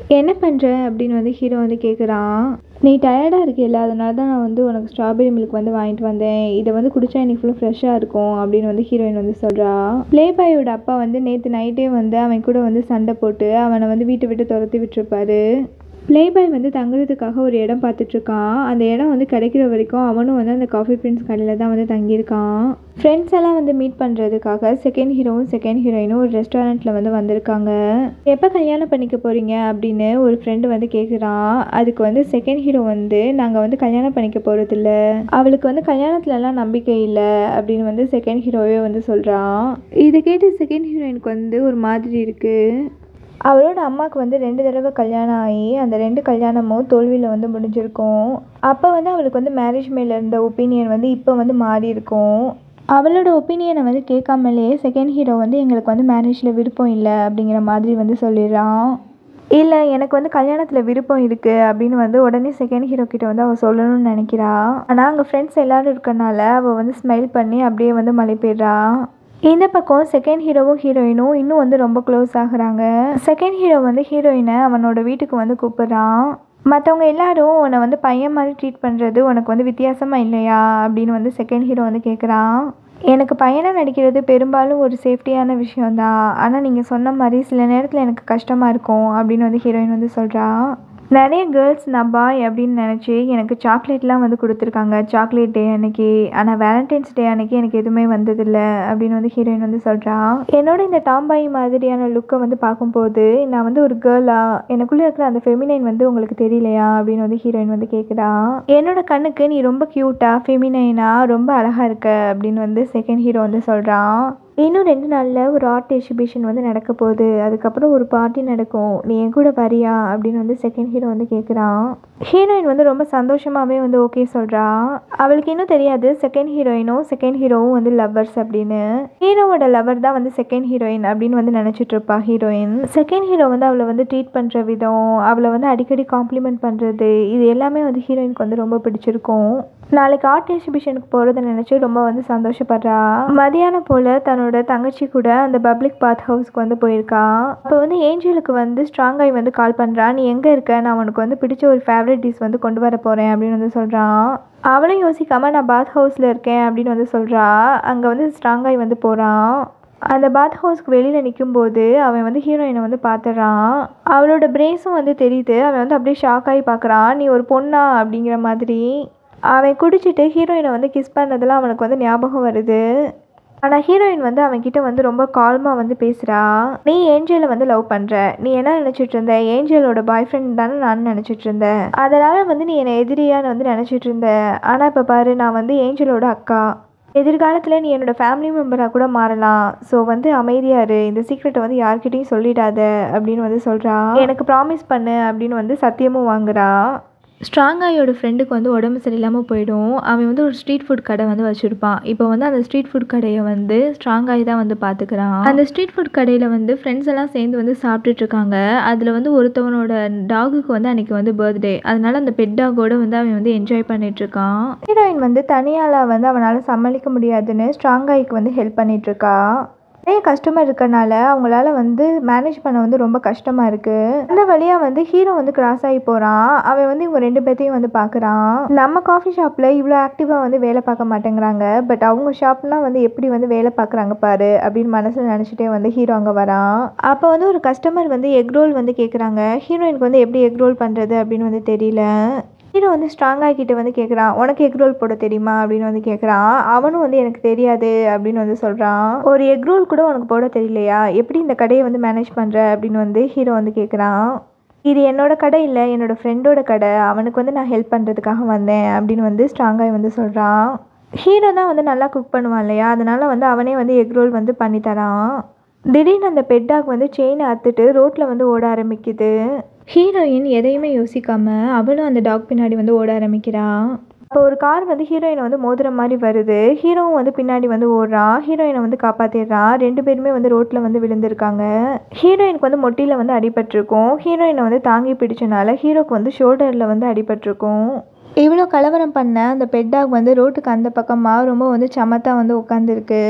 என்ன பண்ணுற அப்படின்னு வந்து ஹீரோ வந்து கேட்குறான் நீ டயர்டாக இருக்கில்ல அதனால தான் நான் வந்து உனக்கு ஸ்ட்ராபெரி மில்க் வந்து வாங்கிட்டு வந்தேன் இதை வந்து குடிச்சா எனக்கு ஃபுல்லாக ஃப்ரெஷ்ஷாக இருக்கும் அப்படின்னு வந்து ஹீரோயின் வந்து சொல்கிறா ப்ளே பாயோட அப்பா வந்து நேற்று நைட்டே வந்து அவன் கூட வந்து சண்டை போட்டு அவனை வந்து வீட்டை விட்டு துரத்தி விட்டுருப்பாரு ப்ளே பாய் வந்து தங்குறதுக்காக ஒரு இடம் பார்த்துட்ருக்கான் அந்த இடம் வந்து கிடைக்கிற வரைக்கும் அவனும் வந்து அந்த காஃபி பிரின்ஸ் கடையில் தான் வந்து தங்கியிருக்கான் ஃப்ரெண்ட்ஸ் எல்லாம் வந்து மீட் பண்ணுறதுக்காக செகண்ட் ஹீரோவும் செகண்ட் ஹீரோயினும் ஒரு ரெஸ்டாரண்ட்டில் வந்து வந்திருக்காங்க எப்போ கல்யாணம் பண்ணிக்க போகிறீங்க அப்படின்னு ஒரு ஃப்ரெண்டு வந்து கேட்குறான் அதுக்கு வந்து செகண்ட் ஹீரோ வந்து நாங்கள் வந்து கல்யாணம் பண்ணிக்க போகிறதில்ல அவளுக்கு வந்து கல்யாணத்துலலாம் நம்பிக்கை இல்லை அப்படின்னு வந்து செகண்ட் ஹீரோவே வந்து சொல்கிறான் இதை கேட்டு செகண்ட் ஹீரோயினுக்கு வந்து ஒரு மாதிரி இருக்குது அவளோட அம்மாவுக்கு வந்து ரெண்டு தடவை கல்யாணம் ஆகி அந்த ரெண்டு கல்யாணமும் தோல்வியில் வந்து முடிஞ்சிருக்கும் அப்போ வந்து அவளுக்கு வந்து மேரேஜ் மேலே இருந்த ஒப்பீனியன் வந்து இப்போ வந்து மாறி இருக்கும் அவளோட ஒப்பீனியனை வந்து கேட்காமலே செகண்ட் ஹீரோ வந்து எங்களுக்கு வந்து மேரேஜில் விருப்பம் இல்லை அப்படிங்கிற மாதிரி வந்து சொல்லிடுறான் இல்லை எனக்கு வந்து கல்யாணத்தில் விருப்பம் இருக்குது அப்படின்னு வந்து உடனே செகண்ட் ஹீரோ கிட்ட வந்து அவள் சொல்லணும்னு நினைக்கிறா ஆனால் அங்கே ஃப்ரெண்ட்ஸ் எல்லாரும் இருக்கனால அவள் வந்து ஸ்மைல் பண்ணி அப்படியே வந்து மலை போயிடுறா இந்த பக்கம் செகண்ட் ஹீரோவும் ஹீரோயினும் இன்னும் வந்து ரொம்ப க்ளோஸ் ஆகுறாங்க செகண்ட் ஹீரோ வந்து ஹீரோயினை அவனோட வீட்டுக்கு வந்து கூப்பிடுறான் மற்றவங்க எல்லாரும் உன்னை வந்து பையன் மாதிரி ட்ரீட் பண்ணுறது உனக்கு வந்து வித்தியாசமாக இல்லையா அப்படின்னு வந்து செகண்ட் ஹீரோ வந்து கேட்குறான் எனக்கு பையனாக நடிக்கிறது பெரும்பாலும் ஒரு சேஃப்டியான விஷயம்தான் ஆனால் நீங்கள் சொன்ன மாதிரி சில நேரத்தில் எனக்கு கஷ்டமாக இருக்கும் அப்படின்னு வந்து ஹீரோயின் வந்து சொல்கிறா நிறைய கேர்ள்ஸ் நான் பாய் அப்படின்னு நினச்சி எனக்கு சாக்லேட்லாம் வந்து கொடுத்துருக்காங்க சாக்லேட் டே அன்னைக்கு ஆனால் வேலண்டைன்ஸ் டே அன்னைக்கு எனக்கு எதுவுமே வந்ததில்லை அப்படின்னு வந்து ஹீரோயின் வந்து சொல்கிறா என்னோட இந்த டாம்பாய் மாதிரியான லுக்கை வந்து பார்க்கும்போது நான் வந்து ஒரு கேர்ளா எனக்குள்ளே இருக்கிற அந்த ஃபெமினைன் வந்து உங்களுக்கு தெரியலையா அப்படின்னு வந்து ஹீரோயின் வந்து கேட்குறா என்னோட கண்ணுக்கு நீ ரொம்ப க்யூட்டாக ஃபெமினைனா ரொம்ப அழகாக இருக்க அப்படின்னு வந்து செகண்ட் ஹீரோ வந்து சொல்கிறான் இன்னும் ரெண்டு நாளில் ஒரு ஆர்ட் எக்ஸிபிஷன் வந்து நடக்க போகுது அதுக்கப்புறம் ஒரு பார்ட்டி நடக்கும் நீ என் கூட வரியா அப்படின்னு வந்து செகண்ட் ஹீரோ வந்து கேட்குறான் ஹீரோயின் வந்து ரொம்ப சந்தோஷமாகவே வந்து ஓகே சொல்கிறா அவளுக்கு இன்னும் தெரியாது செகண்ட் ஹீரோயினும் செகண்ட் ஹீரோவும் வந்து லவ்வர்ஸ் அப்படின்னு ஹீரோவோட லவர் தான் வந்து செகண்ட் ஹீரோயின் அப்படின்னு வந்து நினச்சிட்டு இருப்பா ஹீரோயின் செகண்ட் ஹீரோ வந்து அவளை வந்து ட்ரீட் பண்ணுற விதம் அவளை வந்து அடிக்கடி காம்ப்ளிமெண்ட் பண்ணுறது இது எல்லாமே வந்து ஹீரோயினுக்கு வந்து ரொம்ப பிடிச்சிருக்கும் நாளைக்கு ஆர்ட் எக்ஸிபிஷனுக்கு போகிறத நினச்சி ரொம்ப வந்து சந்தோஷப்படுறா மதியானம் போல் தன்னோட தங்கச்சி கூட அந்த பப்ளிக் பாத் ஹவுஸ்க்கு வந்து போயிருக்கா அப்போ வந்து ஏஞ்சலுக்கு வந்து ஸ்ட்ராங்காகி வந்து கால் பண்ணுறா நீ எங்கே இருக்க நான் உனக்கு வந்து பிடிச்ச ஒரு ஃபேவரட் டிஷ் வந்து கொண்டு வர போகிறேன் அப்படின்னு வந்து சொல்கிறான் அவளும் யோசிக்காமல் நான் பாத் ஹவுஸில் இருக்கேன் அப்படின்னு வந்து சொல்கிறா அங்கே வந்து ஸ்ட்ராங்காகி வந்து போகிறான் அந்த பாத் ஹவுஸ்க்கு வெளியில் நிற்கும்போது அவன் வந்து ஹீரோயினை வந்து பார்த்துறான் அவளோட பிரேஸும் வந்து தெரியுது அவன் வந்து அப்படியே ஷாக் ஆகி பார்க்குறான் நீ ஒரு பொண்ணா அப்படிங்கிற மாதிரி அவன் குடிச்சிட்டு ஹீரோயினை வந்து கிஸ் பண்ணதெல்லாம் அவனுக்கு வந்து ஞாபகம் வருது ஆனால் ஹீரோயின் வந்து அவன்கிட்ட வந்து ரொம்ப கால்மாக வந்து பேசுகிறா நீ ஏஞ்சலை வந்து லவ் பண்ணுற நீ என்ன நினச்சிட்டு இருந்த ஏஞ்சலோட பாய் ஃப்ரெண்ட் தானே நான் நினச்சிட்டு இருந்தேன் அதனால் வந்து நீ என்னை எதிரியான்னு வந்து நினச்சிட்டு இருந்த ஆனால் இப்போ பாரு நான் வந்து ஏஞ்சலோட அக்கா எதிர்காலத்தில் நீ என்னோட ஃபேமிலி மெம்பராக கூட மாறலாம் ஸோ வந்து அமைதியாக இரு இந்த சீக்ரெட்டை வந்து யார்கிட்டையும் சொல்லிடாத அப்படின்னு வந்து சொல்கிறா எனக்கு ப்ராமிஸ் பண்ணு அப்படின்னு வந்து சத்தியமும் வாங்குறா ஸ்ட்ராங்காயோட ஃப்ரெண்டுக்கு வந்து உடம்பு சரியில்லாமல் போயிடும் அவன் வந்து ஒரு ஸ்ட்ரீட் ஃபுட் கடை வந்து வச்சுருப்பான் இப்போ வந்து அந்த ஸ்ட்ரீட் ஃபுட் கடையை வந்து ஸ்ட்ராங்காய் தான் வந்து பார்த்துக்கிறான் அந்த ஸ்ட்ரீட் ஃபுட் கடையில் வந்து ஃப்ரெண்ட்ஸ் எல்லாம் சேர்ந்து வந்து சாப்பிட்டுட்டு இருக்காங்க அதில் வந்து ஒருத்தவனோட டாகுக்கு வந்து அன்னைக்கு வந்து பர்த்டே அதனால அந்த பெட் டாகோட வந்து அவன் வந்து என்ஜாய் பண்ணிட்டு இருக்கான் ஹீரோயின் வந்து தனியால் வந்து அவனால் சமாளிக்க முடியாதுன்னு ஸ்ட்ராங்காய்க்கு வந்து ஹெல்ப் பண்ணிட்டு இருக்கா நிறைய கஸ்டமர் இருக்கறனால அவங்களால வந்து மேனேஜ் பண்ண வந்து ரொம்ப கஷ்டமாக இருக்குது அந்த வழியாக வந்து ஹீரோ வந்து கிராஸ் ஆகி போகிறான் அவன் வந்து இவங்க ரெண்டு பேர்த்தையும் வந்து பார்க்குறான் நம்ம காஃபி ஷாப்பில் இவ்வளோ ஆக்டிவாக வந்து வேலை பார்க்க மாட்டேங்கிறாங்க பட் அவங்க ஷாப்லாம் வந்து எப்படி வந்து வேலை பார்க்குறாங்க பாரு அப்படின்னு மனசில் நினச்சிட்டே வந்து ஹீரோ அங்கே வரான் அப்போ வந்து ஒரு கஸ்டமர் வந்து எக் ரோல் வந்து கேட்குறாங்க ஹீரோயினுக்கு வந்து எப்படி எக் ரோல் பண்ணுறது அப்படின்னு வந்து தெரியல ஹீரோ வந்து ஸ்ட்ராங்காக கிட்ட வந்து கேட்குறான் உனக்கு எக் ரோல் போட தெரியுமா அப்படின்னு வந்து கேட்குறான் அவனும் வந்து எனக்கு தெரியாது அப்படின்னு வந்து சொல்கிறான் ஒரு எக் ரோல் கூட உனக்கு போட தெரியலையா எப்படி இந்த கடையை வந்து மேனேஜ் பண்ணுற அப்படின்னு வந்து ஹீரோ வந்து கேட்குறான் இது என்னோட கடை இல்லை என்னோட ஃப்ரெண்டோட கடை அவனுக்கு வந்து நான் ஹெல்ப் பண்ணுறதுக்காக வந்தேன் அப்படின்னு வந்து ஸ்ட்ராங்காக வந்து சொல்கிறான் ஹீரோ தான் வந்து நல்லா குக் பண்ணுவான் இல்லையா அதனால வந்து அவனே வந்து எக் ரோல் வந்து பண்ணி தரான் திடீர்னு அந்த பெட் டாக் வந்து செயினை அத்துட்டு ரோட்டில் வந்து ஓட ஆரம்பிக்குது ஹீரோயின் எதையுமே யோசிக்காம அவளும் அந்த டாக் பின்னாடி வந்து ஓட ஆரம்பிக்கிறா அப்போ ஒரு கார் வந்து ஹீரோயினை வந்து மோதுற மாதிரி வருது ஹீரோவும் வந்து பின்னாடி வந்து ஓடுறான் ஹீரோயினை வந்து காப்பாற்றிடுறான் ரெண்டு பேருமே வந்து ரோட்டில் வந்து விழுந்திருக்காங்க ஹீரோயினுக்கு வந்து மொட்டியில் வந்து அடிபட்டிருக்கும் ஹீரோயினை வந்து தாங்கி பிடிச்சனால ஹீரோக்கு வந்து ஷோல்டரில் வந்து அடிபட்டிருக்கும் இவ்வளோ கலவரம் பண்ண அந்த பெட் டாக் வந்து ரோட்டுக்கு அந்த பக்கமாக ரொம்ப வந்து சமத்தா வந்து உட்காந்துருக்கு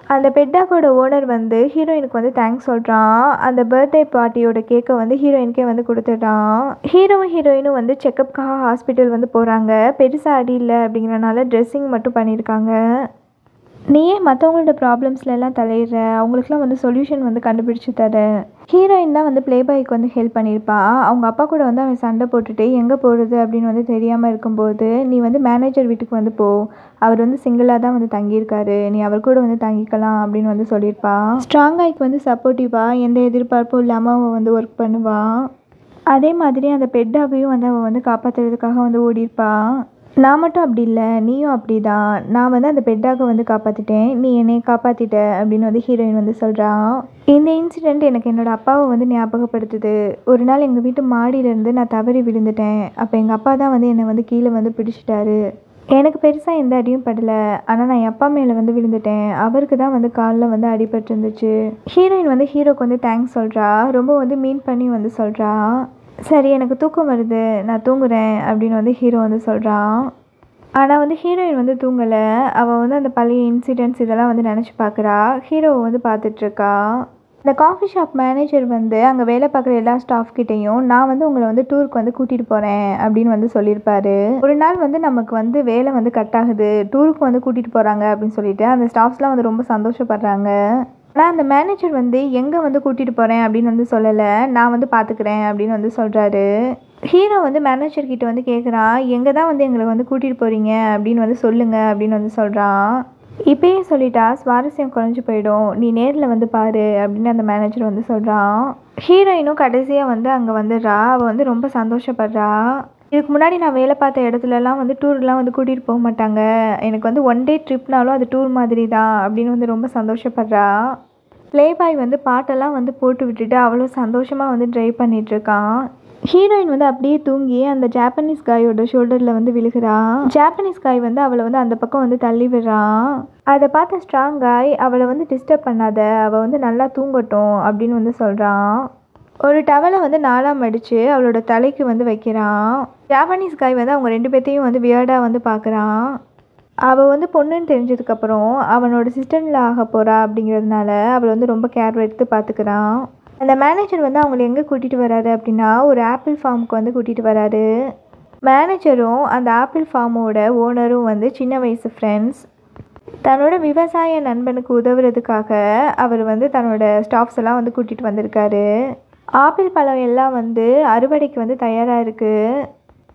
அந்த பெட்டாக்கோட ஓனர் வந்து ஹீரோயினுக்கு வந்து தேங்க்ஸ் சொல்கிறான் அந்த பர்த்டே பார்ட்டியோட கேக்கை வந்து ஹீரோயினுக்கே வந்து கொடுத்துட்றான் ஹீரோவும் ஹீரோயினும் வந்து செக்கப்புக்காக ஹாஸ்பிட்டல் வந்து போகிறாங்க பெருசாக அடி இல்லை அப்படிங்கிறனால ட்ரெஸ்ஸிங் மட்டும் பண்ணியிருக்காங்க நீ ஏன் மற்றவங்களோட ப்ராப்ளம்ஸ்ல எல்லாம் தலையிடுற அவங்களுக்குலாம் வந்து சொல்யூஷன் வந்து கண்டுபிடிச்சு தர ஹீரோயின் தான் வந்து ப்ளே பாய்க்கு வந்து ஹெல்ப் பண்ணியிருப்பா அவங்க அப்பா கூட வந்து அவன் சண்டை போட்டுட்டு எங்கே போகிறது அப்படின்னு வந்து தெரியாமல் இருக்கும்போது நீ வந்து மேனேஜர் வீட்டுக்கு வந்து போ அவர் வந்து சிங்கிளாக தான் வந்து தங்கியிருக்காரு நீ அவர் கூட வந்து தங்கிக்கலாம் அப்படின்னு வந்து சொல்லியிருப்பா ஸ்ட்ராங் ஆய்க்கு வந்து சப்போர்ட்டிவாக எந்த எதிர்பார்ப்பும் இல்லாமல் அவன் வந்து ஒர்க் பண்ணுவான் அதே மாதிரி அந்த பெட்டாவையும் வந்து அவன் வந்து காப்பாற்றுறதுக்காக வந்து ஓடிருப்பா நான் மட்டும் அப்படி இல்லை நீயும் அப்படி தான் நான் வந்து அந்த பெட்டாக வந்து காப்பாற்றிட்டேன் நீ என்னை காப்பாற்றிட்ட அப்படின்னு வந்து ஹீரோயின் வந்து சொல்கிறான் இந்த இன்சிடெண்ட் எனக்கு என்னோட அப்பாவை வந்து ஞாபகப்படுத்துது ஒரு நாள் எங்கள் வீட்டு மாடியிலேருந்து நான் தவறி விழுந்துட்டேன் அப்போ எங்கள் அப்பா தான் வந்து என்னை வந்து கீழே வந்து பிடிச்சிட்டாரு எனக்கு பெருசாக எந்த அடியும் படலை ஆனால் நான் என் அப்பா மேலே வந்து விழுந்துட்டேன் அவருக்கு தான் வந்து காலில் வந்து அடிபட்டு இருந்துச்சு ஹீரோயின் வந்து ஹீரோக்கு வந்து தேங்க்ஸ் சொல்கிறா ரொம்ப வந்து மீன் பண்ணி வந்து சொல்கிறா சரி எனக்கு தூக்கம் வருது நான் தூங்குறேன் அப்படின்னு வந்து ஹீரோ வந்து சொல்கிறான் ஆனால் வந்து ஹீரோயின் வந்து தூங்கலை அவள் வந்து அந்த பழைய இன்சிடென்ட்ஸ் இதெல்லாம் வந்து நினச்சி பார்க்குறா ஹீரோவை வந்து பார்த்துட்ருக்கா இந்த காஃபி ஷாப் மேனேஜர் வந்து அங்கே வேலை பார்க்குற எல்லா ஸ்டாஃப் கிட்டேயும் நான் வந்து உங்களை வந்து டூருக்கு வந்து கூட்டிகிட்டு போகிறேன் அப்படின்னு வந்து சொல்லியிருப்பாரு ஒரு நாள் வந்து நமக்கு வந்து வேலை வந்து கட் ஆகுது டூருக்கு வந்து கூட்டிகிட்டு போகிறாங்க அப்படின்னு சொல்லிட்டு அந்த ஸ்டாஃப்ஸ்லாம் வந்து ரொம்ப சந்தோஷப்படுறாங்க ஆனால் அந்த மேனேஜர் வந்து எங்கே வந்து கூட்டிகிட்டு போகிறேன் அப்படின்னு வந்து சொல்லலை நான் வந்து பார்த்துக்கிறேன் அப்படின்னு வந்து சொல்கிறாரு ஹீரோ வந்து மேனேஜர் கிட்ட வந்து கேட்குறான் எங்கே தான் வந்து எங்களை வந்து கூட்டிகிட்டு போகிறீங்க அப்படின்னு வந்து சொல்லுங்க அப்படின்னு வந்து சொல்கிறான் இப்பயே சொல்லிட்டா சுவாரஸ்யம் குறைஞ்சு போயிடும் நீ நேரில் வந்து பாரு அப்படின்னு அந்த மேனேஜர் வந்து சொல்கிறான் ஹீரோயினும் கடைசியாக வந்து அங்கே வந்துடுறா அவள் வந்து ரொம்ப சந்தோஷப்படுறா இதுக்கு முன்னாடி நான் வேலை பார்த்த இடத்துலலாம் வந்து டூர்லாம் வந்து கூட்டிகிட்டு போக மாட்டாங்க எனக்கு வந்து ஒன் டே ட்ரிப்னாலும் அது டூர் மாதிரி தான் அப்படின்னு வந்து ரொம்ப சந்தோஷப்படுறா ப்ளே பாய் வந்து பாட்டெல்லாம் வந்து போட்டு விட்டுட்டு அவ்வளோ சந்தோஷமாக வந்து ட்ரைவ் பண்ணிகிட்ருக்கான் ஹீரோயின் வந்து அப்படியே தூங்கி அந்த ஜாப்பனீஸ் காயோட ஷோல்டரில் வந்து விழுகிறா ஜாப்பனீஸ் காய் வந்து அவளை வந்து அந்த பக்கம் வந்து தள்ளி விடுறான் அதை பார்த்த ஸ்ட்ராங் காய் அவளை வந்து டிஸ்டர்ப் பண்ணாத அவள் வந்து நல்லா தூங்கட்டும் அப்படின்னு வந்து சொல்கிறான் ஒரு டவலை வந்து நாலாம் மடித்து அவளோட தலைக்கு வந்து வைக்கிறான் ஜாப்பனீஸ் காய் வந்து அவங்க ரெண்டு பேர்த்தையும் வந்து வியர்டாக வந்து பார்க்குறான் அவள் வந்து பொண்ணுன்னு தெரிஞ்சதுக்கப்புறம் அவனோட சிஸ்டரில் ஆக போகிறா அப்படிங்கிறதுனால அவளை வந்து ரொம்ப கேர் எடுத்து பார்த்துக்கிறான் அந்த மேனேஜர் வந்து அவங்கள எங்கே கூட்டிகிட்டு வராரு அப்படின்னா ஒரு ஆப்பிள் ஃபார்முக்கு வந்து கூட்டிகிட்டு வராரு மேனேஜரும் அந்த ஆப்பிள் ஃபார்மோட ஓனரும் வந்து சின்ன வயசு ஃப்ரெண்ட்ஸ் தன்னோட விவசாய நண்பனுக்கு உதவுறதுக்காக அவர் வந்து தன்னோட ஸ்டாஃப்ஸ் எல்லாம் வந்து கூட்டிகிட்டு வந்திருக்காரு ஆப்பிள் பழம் எல்லாம் வந்து அறுவடைக்கு வந்து தயாராக இருக்குது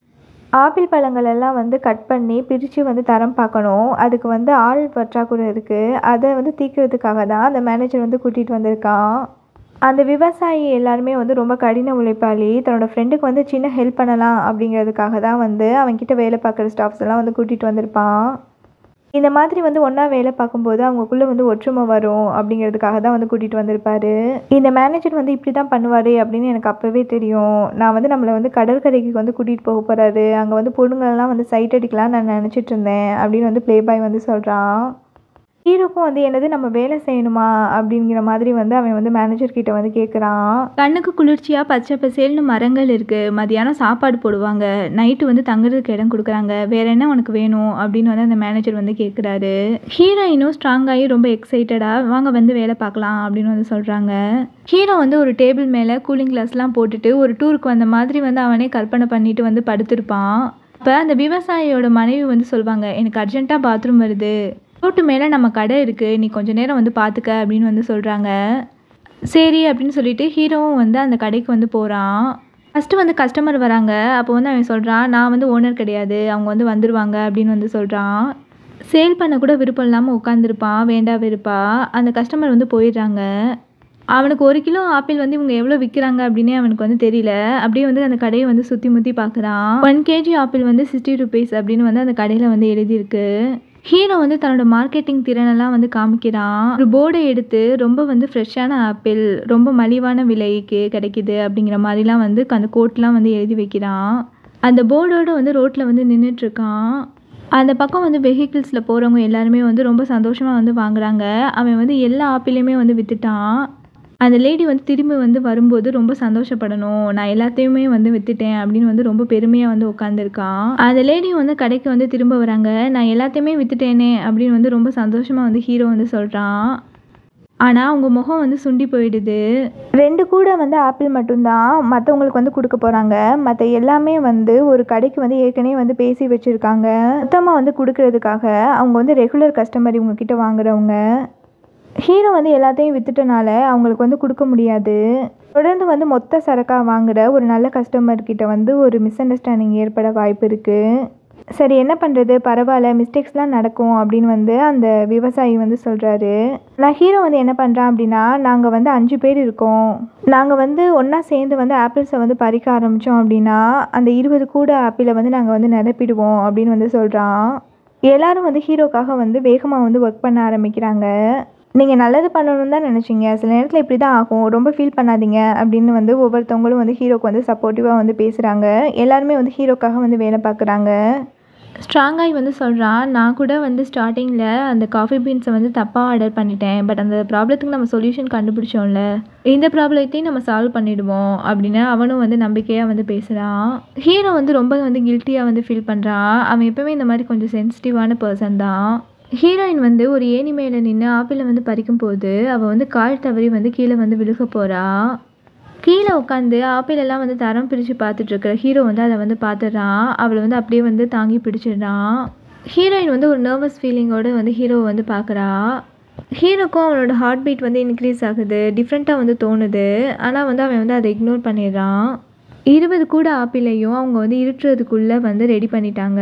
ஆப்பிள் பழங்கள் எல்லாம் வந்து கட் பண்ணி பிரித்து வந்து தரம் பார்க்கணும் அதுக்கு வந்து ஆள் பற்றாக்குறை இருக்குது அதை வந்து தீர்க்கறதுக்காக தான் அந்த மேனேஜர் வந்து கூட்டிகிட்டு வந்திருக்கான் அந்த விவசாயி எல்லாருமே வந்து ரொம்ப கடின உழைப்பாளி தன்னோட ஃப்ரெண்டுக்கு வந்து சின்ன ஹெல்ப் பண்ணலாம் அப்படிங்கிறதுக்காக தான் வந்து அவன்கிட்ட வேலை பார்க்குற ஸ்டாஃப்ஸ் எல்லாம் வந்து கூட்டிகிட்டு வந்திருப்பான் இந்த மாதிரி வந்து ஒன்றா வேலை பார்க்கும்போது அவங்களுக்குள்ளே வந்து ஒற்றுமை வரும் அப்படிங்கிறதுக்காக தான் வந்து கூட்டிகிட்டு வந்திருப்பாரு இந்த மேனேஜர் வந்து இப்படி தான் பண்ணுவார் அப்படின்னு எனக்கு அப்போவே தெரியும் நான் வந்து நம்மளை வந்து கடற்கரைக்கு வந்து கூட்டிகிட்டு போக போகிறாரு அங்கே வந்து பொண்ணுங்களெல்லாம் வந்து சைட் அடிக்கலாம் நான் நினச்சிட்டு இருந்தேன் அப்படின்னு வந்து ப்ளே பாய் வந்து சொல்கிறான் ஹீரோக்கும் வந்து என்னது நம்ம வேலை செய்யணுமா அப்படிங்கிற மாதிரி வந்து அவன் வந்து மேனேஜர் கிட்ட வந்து கேட்குறான் கண்ணுக்கு குளிர்ச்சியாக பச்சை பசேல்னு மரங்கள் இருக்குது மதியானம் சாப்பாடு போடுவாங்க நைட்டு வந்து தங்குறதுக்கு இடம் கொடுக்குறாங்க வேற என்ன உனக்கு வேணும் அப்படின்னு வந்து அந்த மேனேஜர் வந்து கேட்குறாரு ஹீரோயினும் ஸ்ட்ராங்காகி ரொம்ப எக்ஸைட்டடாக வாங்க வந்து வேலை பார்க்கலாம் அப்படின்னு வந்து சொல்கிறாங்க ஹீரோ வந்து ஒரு டேபிள் மேலே கூலிங் கிளாஸ்லாம் போட்டுட்டு ஒரு டூருக்கு வந்த மாதிரி வந்து அவனே கற்பனை பண்ணிட்டு வந்து படுத்திருப்பான் அப்போ அந்த விவசாயியோட மனைவி வந்து சொல்லுவாங்க எனக்கு அர்ஜென்ட்டாக பாத்ரூம் வருது ரோட்டு மேலே நம்ம கடை இருக்குது நீ கொஞ்ச நேரம் வந்து பார்த்துக்க அப்படின்னு வந்து சொல்கிறாங்க சரி அப்படின்னு சொல்லிட்டு ஹீரோவும் வந்து அந்த கடைக்கு வந்து போகிறான் ஃபஸ்ட்டு வந்து கஸ்டமர் வராங்க அப்போ வந்து அவன் சொல்கிறான் நான் வந்து ஓனர் கிடையாது அவங்க வந்து வந்துடுவாங்க அப்படின்னு வந்து சொல்கிறான் சேல் பண்ண கூட விருப்பம் இல்லாமல் உட்காந்துருப்பான் வேண்டா வெறுப்பா அந்த கஸ்டமர் வந்து போயிடுறாங்க அவனுக்கு ஒரு கிலோ ஆப்பிள் வந்து இவங்க எவ்வளோ விற்கிறாங்க அப்படின்னே அவனுக்கு வந்து தெரியல அப்படியே வந்து அந்த கடையை வந்து சுற்றி முற்றி பார்க்குறான் ஒன் கேஜி ஆப்பிள் வந்து சிக்ஸ்டி ருபீஸ் அப்படின்னு வந்து அந்த கடையில் வந்து எழுதியிருக்கு ஹீரோ வந்து தன்னோட மார்க்கெட்டிங் திறனெல்லாம் வந்து காமிக்கிறான் ஒரு போர்டை எடுத்து ரொம்ப வந்து ஃப்ரெஷ்ஷான ஆப்பிள் ரொம்ப மலிவான விலைக்கு கிடைக்குது அப்படிங்கிற மாதிரிலாம் வந்து அந்த கோட்லாம் வந்து எழுதி வைக்கிறான் அந்த போர்டோட வந்து ரோட்டில் வந்து நின்றுட்டுருக்கான் அந்த பக்கம் வந்து வெஹிக்கிள்ஸில் போகிறவங்க எல்லாருமே வந்து ரொம்ப சந்தோஷமாக வந்து வாங்குறாங்க அவன் வந்து எல்லா ஆப்பிளையுமே வந்து விற்றுட்டான் அந்த லேடி வந்து திரும்பி வந்து வரும்போது ரொம்ப சந்தோஷப்படணும் நான் எல்லாத்தையுமே வந்து வித்துட்டேன் அப்படின்னு வந்து ரொம்ப பெருமையாக வந்து உட்காந்துருக்கான் அந்த லேடியும் வந்து கடைக்கு வந்து திரும்ப வராங்க நான் எல்லாத்தையுமே வித்துட்டேனே அப்படின்னு வந்து ரொம்ப சந்தோஷமாக வந்து ஹீரோ வந்து சொல்கிறான் ஆனால் அவங்க முகம் வந்து சுண்டி போயிடுது ரெண்டு கூட வந்து ஆப்பிள் மட்டும்தான் மற்றவங்களுக்கு வந்து கொடுக்க போகிறாங்க மற்ற எல்லாமே வந்து ஒரு கடைக்கு வந்து ஏற்கனவே வந்து பேசி வச்சுருக்காங்க மொத்தமாக வந்து கொடுக்கறதுக்காக அவங்க வந்து ரெகுலர் கஸ்டமர் இவங்க கிட்ட வாங்குறவங்க ஹீரோ வந்து எல்லாத்தையும் வித்துட்டனால அவங்களுக்கு வந்து கொடுக்க முடியாது தொடர்ந்து வந்து மொத்த சரக்காக வாங்குற ஒரு நல்ல கஸ்டமர் கிட்ட வந்து ஒரு மிஸ் அண்டர்ஸ்டாண்டிங் ஏற்பட வாய்ப்பு இருக்குது சரி என்ன பண்ணுறது பரவாயில்ல மிஸ்டேக்ஸ்லாம் நடக்கும் அப்படின்னு வந்து அந்த விவசாயி வந்து சொல்கிறாரு நான் ஹீரோ வந்து என்ன பண்ணுறான் அப்படின்னா நாங்கள் வந்து அஞ்சு பேர் இருக்கோம் நாங்கள் வந்து ஒன்றா சேர்ந்து வந்து ஆப்பிள்ஸை வந்து பறிக்க ஆரம்பித்தோம் அப்படின்னா அந்த இருபது கூட ஆப்பிளை வந்து நாங்கள் வந்து நிரப்பிடுவோம் அப்படின்னு வந்து சொல்கிறான் எல்லாரும் வந்து ஹீரோக்காக வந்து வேகமாக வந்து ஒர்க் பண்ண ஆரம்பிக்கிறாங்க நீங்கள் நல்லது பண்ணணும்னு தான் நினச்சிங்க சில நேரத்தில் இப்படி தான் ஆகும் ரொம்ப ஃபீல் பண்ணாதீங்க அப்படின்னு வந்து ஒவ்வொருத்தவங்களும் வந்து ஹீரோக்கு வந்து சப்போர்ட்டிவாக வந்து பேசுகிறாங்க எல்லாருமே வந்து ஹீரோக்காக வந்து வேலை பார்க்குறாங்க ஸ்ட்ராங்காகி வந்து சொல்கிறான் நான் கூட வந்து ஸ்டார்டிங்கில் அந்த காஃபி பீன்ஸை வந்து தப்பாக ஆர்டர் பண்ணிட்டேன் பட் அந்த ப்ராப்ளத்துக்கு நம்ம சொல்யூஷன் கண்டுபிடிச்சோம்ல இந்த ப்ராப்ளத்தையும் நம்ம சால்வ் பண்ணிடுவோம் அப்படின்னு அவனும் வந்து நம்பிக்கையாக வந்து பேசுகிறான் ஹீரோ வந்து ரொம்ப வந்து கில்ட்டியாக வந்து ஃபீல் பண்ணுறான் அவன் எப்பவுமே இந்த மாதிரி கொஞ்சம் சென்சிட்டிவான பர்சன் தான் ஹீரோயின் வந்து ஒரு ஏணி மேலே நின்று ஆப்பிளை வந்து பறிக்கும் போது அவள் வந்து கால் தவறி வந்து கீழே வந்து விழுக போகிறா கீழே உட்காந்து ஆப்பிள் எல்லாம் வந்து தரம் பிரித்து பார்த்துட்டு இருக்கிற ஹீரோ வந்து அதை வந்து பார்த்துடுறான் அவளை வந்து அப்படியே வந்து தாங்கி பிடிச்சிடுறான் ஹீரோயின் வந்து ஒரு நர்வஸ் ஃபீலிங்கோடு வந்து ஹீரோவை வந்து பார்க்குறா ஹீரோக்கும் அவனோட ஹார்ட் பீட் வந்து இன்க்ரீஸ் ஆகுது டிஃப்ரெண்ட்டாக வந்து தோணுது ஆனால் வந்து அவன் வந்து அதை இக்னோர் பண்ணிடுறான் இருபது கூட ஆப்பிளையும் அவங்க வந்து இருட்டுறதுக்குள்ளே வந்து ரெடி பண்ணிட்டாங்க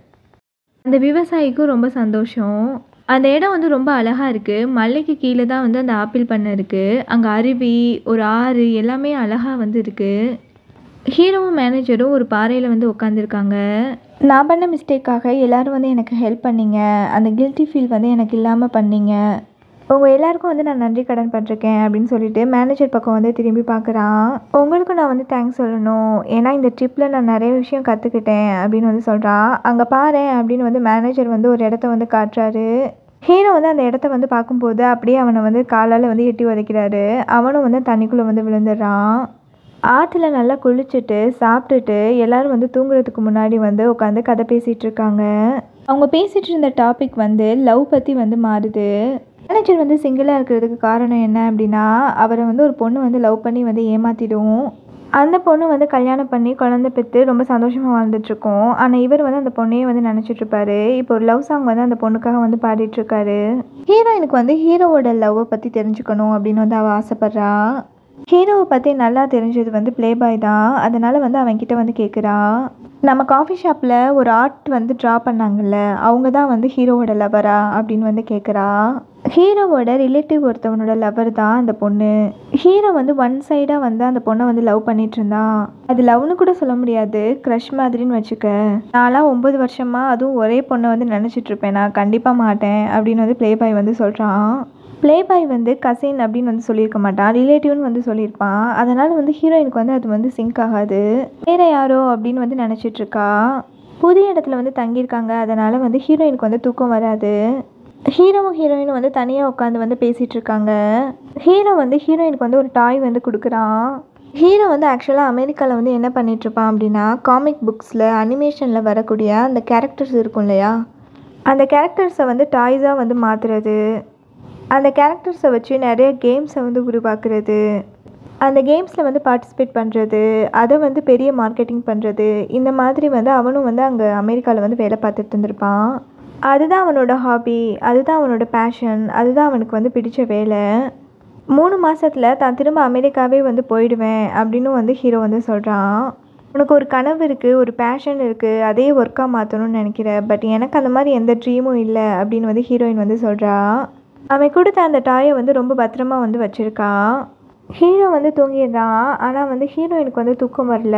அந்த விவசாயிக்கும் ரொம்ப சந்தோஷம் அந்த இடம் வந்து ரொம்ப அழகாக இருக்குது மலைக்கு கீழே தான் வந்து அந்த ஆப்பிள் பண்ணை இருக்குது அங்கே அருவி ஒரு ஆறு எல்லாமே அழகாக வந்து இருக்குது ஹீரோவும் மேனேஜரும் ஒரு பாறையில் வந்து உட்காந்துருக்காங்க நான் பண்ண மிஸ்டேக்காக எல்லாரும் வந்து எனக்கு ஹெல்ப் பண்ணீங்க அந்த கில்ட்டி ஃபீல் வந்து எனக்கு இல்லாமல் பண்ணீங்க உங்கள் எல்லாருக்கும் வந்து நான் நன்றி கடன் பட்டிருக்கேன் அப்படின்னு சொல்லிட்டு மேனேஜர் பக்கம் வந்து திரும்பி பார்க்குறான் உங்களுக்கும் நான் வந்து தேங்க்ஸ் சொல்லணும் ஏன்னா இந்த ட்ரிப்பில் நான் நிறைய விஷயம் கற்றுக்கிட்டேன் அப்படின்னு வந்து சொல்கிறான் அங்கே பாரு அப்படின்னு வந்து மேனேஜர் வந்து ஒரு இடத்த வந்து காட்டுறாரு ஹீரோ வந்து அந்த இடத்த வந்து பார்க்கும்போது அப்படியே அவனை வந்து காலால் வந்து எட்டி உதைக்கிறாரு அவனும் வந்து தண்ணிக்குள்ளே வந்து விழுந்துடுறான் ஆற்றுல நல்லா குளிச்சுட்டு சாப்பிட்டுட்டு எல்லாரும் வந்து தூங்குறதுக்கு முன்னாடி வந்து உட்காந்து கதை பேசிகிட்டு இருக்காங்க அவங்க பேசிகிட்டு இருந்த டாபிக் வந்து லவ் பற்றி வந்து மாறுது மேனேஜர் வந்து சிங்கிளாக இருக்கிறதுக்கு காரணம் என்ன அப்படின்னா அவரை வந்து ஒரு பொண்ணு வந்து லவ் பண்ணி வந்து ஏமாற்றிடும் அந்த பொண்ணு வந்து கல்யாணம் பண்ணி குழந்தை பெற்று ரொம்ப சந்தோஷமாக வாழ்ந்துட்டுருக்கோம் ஆனால் இவர் வந்து அந்த பொண்ணையே வந்து நினச்சிட்டு இருப்பாரு இப்போ ஒரு லவ் சாங் வந்து அந்த பொண்ணுக்காக வந்து பாடிட்டு இருக்காரு ஹீரோயினுக்கு வந்து ஹீரோவோட லவ்வை பற்றி தெரிஞ்சுக்கணும் அப்படின்னு வந்து அவள் ஆசைப்பட்றா ஹீரோவை பற்றி நல்லா தெரிஞ்சது வந்து ப்ளே பாய் தான் அதனால் வந்து அவன்கிட்ட வந்து கேட்குறா நம்ம காஃபி ஷாப்பில் ஒரு ஆர்ட் வந்து ட்ரா பண்ணாங்கல்ல அவங்க தான் வந்து ஹீரோவோட லவரா அப்படின்னு வந்து கேட்குறா ஹீரோவோட ரிலேட்டிவ் ஒருத்தவனோட லவர் தான் அந்த பொண்ணு ஹீரோ வந்து ஒன் சைடாக வந்து அந்த பொண்ணை வந்து லவ் பண்ணிட்டு இருந்தான் அது லவ்னு கூட சொல்ல முடியாது க்ரஷ் மாதிரின்னு வச்சுக்க நான்லாம் ஒம்பது வருஷமாக அதுவும் ஒரே பொண்ணை வந்து நினச்சிட்டு இருப்பேன் நான் கண்டிப்பாக மாட்டேன் அப்படின்னு வந்து ப்ளே பாய் வந்து சொல்கிறான் ப்ளே பாய் வந்து கசின் அப்படின்னு வந்து சொல்லியிருக்க மாட்டான் ரிலேட்டிவ்னு வந்து சொல்லியிருப்பான் அதனால் வந்து ஹீரோயினுக்கு வந்து அது வந்து சிங்க் ஆகாது வேற யாரோ அப்படின்னு வந்து நினச்சிட்டு இருக்கா புதிய இடத்துல வந்து தங்கியிருக்காங்க அதனால் வந்து ஹீரோயினுக்கு வந்து தூக்கம் வராது ஹீரோவும் ஹீரோயினும் வந்து தனியாக உட்காந்து வந்து பேசிகிட்டு இருக்காங்க ஹீரோ வந்து ஹீரோயினுக்கு வந்து ஒரு டாய் வந்து கொடுக்குறான் ஹீரோ வந்து ஆக்சுவலாக அமெரிக்காவில் வந்து என்ன பண்ணிட்டு இருப்பான் அப்படின்னா காமிக் புக்ஸில் அனிமேஷனில் வரக்கூடிய அந்த கேரக்டர்ஸ் இருக்கும் இல்லையா அந்த கேரக்டர்ஸை வந்து டாய்ஸாக வந்து மாற்றுறது அந்த கேரக்டர்ஸை வச்சு நிறைய கேம்ஸை வந்து உருவாக்குறது அந்த கேம்ஸில் வந்து பார்ட்டிசிபேட் பண்ணுறது அதை வந்து பெரிய மார்க்கெட்டிங் பண்ணுறது இந்த மாதிரி வந்து அவனும் வந்து அங்கே அமெரிக்காவில் வந்து வேலை பார்த்துட்டு இருந்திருப்பான் அதுதான் அவனோட ஹாபி அதுதான் அவனோட பேஷன் அதுதான் அவனுக்கு வந்து பிடிச்ச வேலை மூணு மாசத்துல தான் திரும்ப அமெரிக்காவே வந்து போயிடுவேன் அப்படின்னு வந்து ஹீரோ வந்து சொல்கிறான் உனக்கு ஒரு கனவு இருக்குது ஒரு பேஷன் இருக்குது அதே ஒர்க்காக மாற்றணும்னு நினைக்கிற பட் எனக்கு அந்த மாதிரி எந்த ட்ரீமும் இல்லை அப்படின்னு வந்து ஹீரோயின் வந்து சொல்கிறா அவன் கொடுத்த அந்த டாயை வந்து ரொம்ப பத்திரமா வந்து வச்சுருக்கான் ஹீரோ வந்து தூங்கிடுறான் ஆனால் வந்து ஹீரோயினுக்கு வந்து தூக்கம் வரல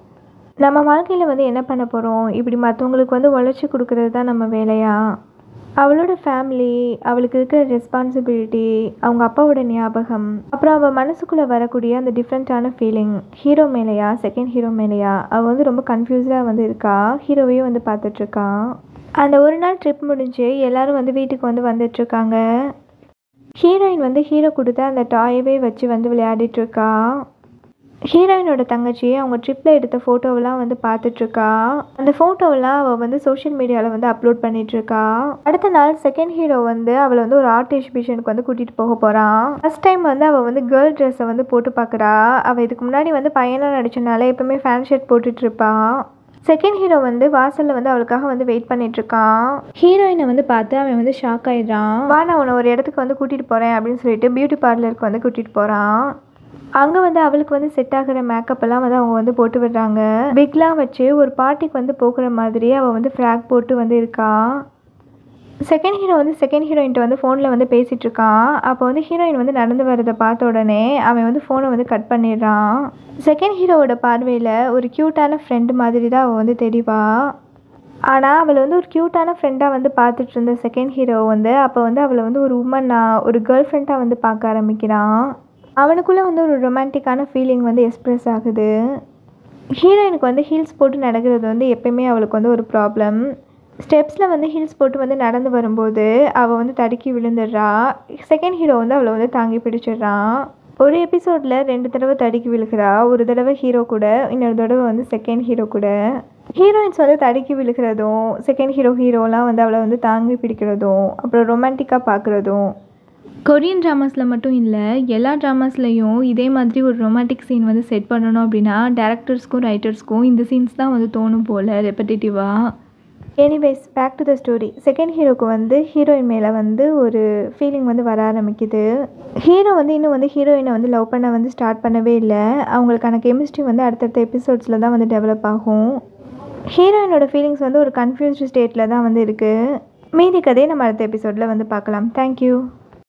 நம்ம வாழ்க்கையில் வந்து என்ன பண்ண போகிறோம் இப்படி மற்றவங்களுக்கு வந்து உழைச்சி கொடுக்கறது தான் நம்ம வேலையா அவளோட ஃபேமிலி அவளுக்கு இருக்கிற ரெஸ்பான்சிபிலிட்டி அவங்க அப்பாவோட ஞாபகம் அப்புறம் அவள் மனசுக்குள்ளே வரக்கூடிய அந்த டிஃப்ரெண்ட்டான ஃபீலிங் ஹீரோ மேலேயா செகண்ட் ஹீரோ மேலேயா அவள் வந்து ரொம்ப கன்ஃபியூஸ்டாக வந்து இருக்கா ஹீரோவையும் வந்து பார்த்துட்ருக்கா அந்த ஒரு நாள் ட்ரிப் முடிஞ்சு எல்லாரும் வந்து வீட்டுக்கு வந்து வந்துட்டுருக்காங்க ஹீரோயின் வந்து ஹீரோ கொடுத்த அந்த டாயவே வச்சு வந்து விளையாடிட்டு இருக்கா ஹீரோயினோட தங்கச்சி அவங்க ட்ரிப்பில் எடுத்த ஃபோட்டோவெல்லாம் வந்து பார்த்துட்ருக்கா அந்த ஃபோட்டோவெல்லாம் அவள் வந்து சோஷியல் மீடியாவில் வந்து அப்லோட் பண்ணிகிட்ருக்கா அடுத்த நாள் செகண்ட் ஹீரோ வந்து அவளை வந்து ஒரு ஆர்ட் எக்ஸிபிஷனுக்கு வந்து கூட்டிகிட்டு போக போகிறான் ஃபஸ்ட் டைம் வந்து அவள் வந்து கேர்ள் ட்ரெஸ்ஸை வந்து போட்டு பார்க்குறா அவள் இதுக்கு முன்னாடி வந்து பையனாக நடிச்சனால எப்பவுமே ஃபேன் ஷர்ட் போட்டுட்ருப்பான் செகண்ட் ஹீரோ வந்து வாசலில் வந்து அவளுக்காக வந்து வெயிட் பண்ணிட்டு இருக்கான் ஹீரோயினை வந்து பார்த்து அவன் வந்து ஷாக் ஆயிடுறான் வா நான் உன்னை ஒரு இடத்துக்கு வந்து கூட்டிகிட்டு போகிறேன் அப்படின்னு சொல்லிட்டு பியூட்டி பார்லருக்கு வந்து கூட்டிகிட்டு போகிறான் அங்கே வந்து அவளுக்கு வந்து செட் ஆகிற மேக்கப் எல்லாம் வந்து அவங்க வந்து போட்டு விடுறாங்க பிக்லாம் வச்சு ஒரு பார்ட்டிக்கு வந்து போக்குற மாதிரி அவள் வந்து ஃப்ராக் போட்டு வந்து இருக்கா செகண்ட் ஹீரோ வந்து செகண்ட் ஹீரோயின்ட்ட வந்து ஃபோனில் வந்து பேசிகிட்டு இருக்கான் அப்போ வந்து ஹீரோயின் வந்து நடந்து வரதை பார்த்த உடனே அவன் வந்து ஃபோனை வந்து கட் பண்ணிடுறான் செகண்ட் ஹீரோவோட பார்வையில் ஒரு க்யூட்டான ஃப்ரெண்டு மாதிரி தான் அவள் வந்து தெரியவா ஆனால் அவளை வந்து ஒரு க்யூட்டான ஃப்ரெண்டாக வந்து பார்த்துட்டு இருந்த செகண்ட் ஹீரோ வந்து அப்போ வந்து அவளை வந்து ஒரு உமனாக ஒரு கேர்ள் ஃப்ரெண்டாக வந்து பார்க்க ஆரம்பிக்கிறான் அவனுக்குள்ளே வந்து ஒரு ரொமான்டிக்கான ஃபீலிங் வந்து எக்ஸ்ப்ரெஸ் ஆகுது ஹீரோயினுக்கு வந்து ஹீல்ஸ் போட்டு நடக்கிறது வந்து எப்பயுமே அவளுக்கு வந்து ஒரு ப்ராப்ளம் ஸ்டெப்ஸில் வந்து ஹீல்ஸ் போட்டு வந்து நடந்து வரும்போது அவள் வந்து தடுக்கி விழுந்துடுறா செகண்ட் ஹீரோ வந்து அவளை வந்து தாங்கி பிடிச்சிடுறான் ஒரு எபிசோடில் ரெண்டு தடவை தடுக்கி விழுகிறா ஒரு தடவை ஹீரோ கூட இன்னொரு தடவை வந்து செகண்ட் ஹீரோ கூட ஹீரோயின்ஸ் வந்து தடுக்கி விழுகிறதும் செகண்ட் ஹீரோ ஹீரோலாம் வந்து அவளை வந்து தாங்கி பிடிக்கிறதும் அப்புறம் ரொமான்டிக்காக பார்க்குறதும் கொரியன் ட்ராமாஸில் மட்டும் இல்லை எல்லா ட்ராமாஸ்லையும் இதே மாதிரி ஒரு ரொமான்டிக் சீன் வந்து செட் பண்ணணும் அப்படின்னா டேரக்டர்ஸ்க்கும் ரைட்டர்ஸ்க்கும் இந்த சீன்ஸ் தான் வந்து தோணும் போல் ரெப்படேட்டிவாக anyways back to the story second ஹீரோக்கு வந்து ஹீரோயின் மேலே வந்து ஒரு ஃபீலிங் வந்து வர ஆரம்பிக்குது ஹீரோ வந்து இன்னும் வந்து ஹீரோயினை வந்து லவ் பண்ண வந்து ஸ்டார்ட் பண்ணவே இல்லை அவங்களுக்கான கெமிஸ்ட்ரி வந்து அடுத்தடுத்த எபிசோட்ஸில் தான் வந்து டெவலப் ஆகும் ஹீரோயினோட ஃபீலிங்ஸ் வந்து ஒரு கன்ஃபியூஸ்டு ஸ்டேட்டில் தான் வந்து இருக்குது மீதி கதையை நம்ம அடுத்த எபிசோடில் வந்து பார்க்கலாம் தேங்க்யூ